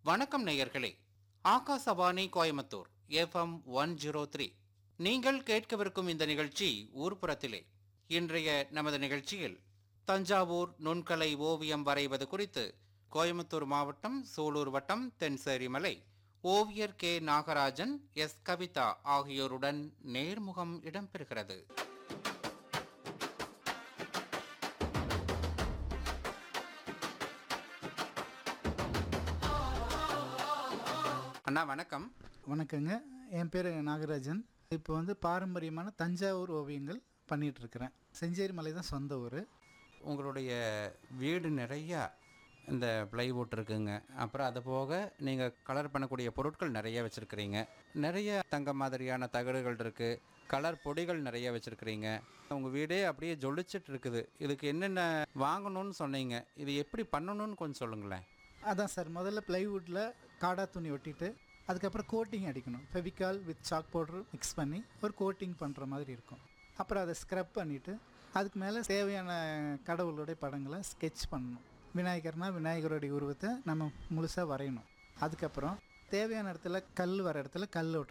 வணக்கம் நேயர்களே Akashvani Coimbatore FM one zero three நீங்கள் கேட்கவிருக்கும் இந்த நிகழ்ச்சி ஊர்ப்புறத்திலே இன்றைய நமது நிகழ்ச்சியில் தஞ்சாவூர் நுண்கலை ஓவியம் வரைவது குறித்து கோயம்புத்தூர் மாவட்டம் சூலூர் வட்டம் தென்சேரிமலை ஓவியர் கே நாகராஜன் எஸ் கவிதா ஆகியோருடன் நேர்முகம் இடம்பெறுகிறது அண்ணா வணக்கம் வணக்கங்க என் பேர் நாகராஜன் இப்போ வந்து பாரம்பரியமான தஞ்சாவூர் ஓவியங்கள் பண்ணிட்டு இருக்கிறேன் செஞ்சேரி மலை தான் சொந்த ஊர் உங்களுடைய வீடு நிறையா இந்த பிளைவுட் இருக்குங்க அப்புறம் அது போக நீங்கள் கலர் பண்ணக்கூடிய பொருட்கள் நிறைய வச்சுருக்கிறீங்க நிறைய தங்க மாதிரியான தகடுகள் இருக்குது கலர் பொடிகள் நிறைய வச்சுருக்கிறீங்க உங்கள் வீடே அப்படியே ஜொலிச்சிட்டு இருக்குது இதுக்கு என்னென்ன வாங்கணும்னு சொன்னீங்க இது எப்படி பண்ணணும்னு கொஞ்சம் சொல்லுங்களேன் அதான் சார் முதல்ல ப்ளைவுட்டில் காடா துணி ஒட்டிட்டு அதுக்கப்புறம் கோட்டிங் அடிக்கணும் Fevicol with chalk powder mix பண்ணி ஒரு கோட்டிங் பண்ணுற மாதிரி இருக்கும் அப்புறம் அதை ஸ்க்ரப் பண்ணிவிட்டு அதுக்கு மேலே தேவையான கடவுளுடைய படங்களை ஸ்கெட்ச் பண்ணணும் விநாயகர்னா விநாயகருடைய உருவத்தை நம்ம முழுசாக வரையணும் அதுக்கப்புறம் தேவையான இடத்துல கல் வர இடத்துல கல் ஒட்டணும்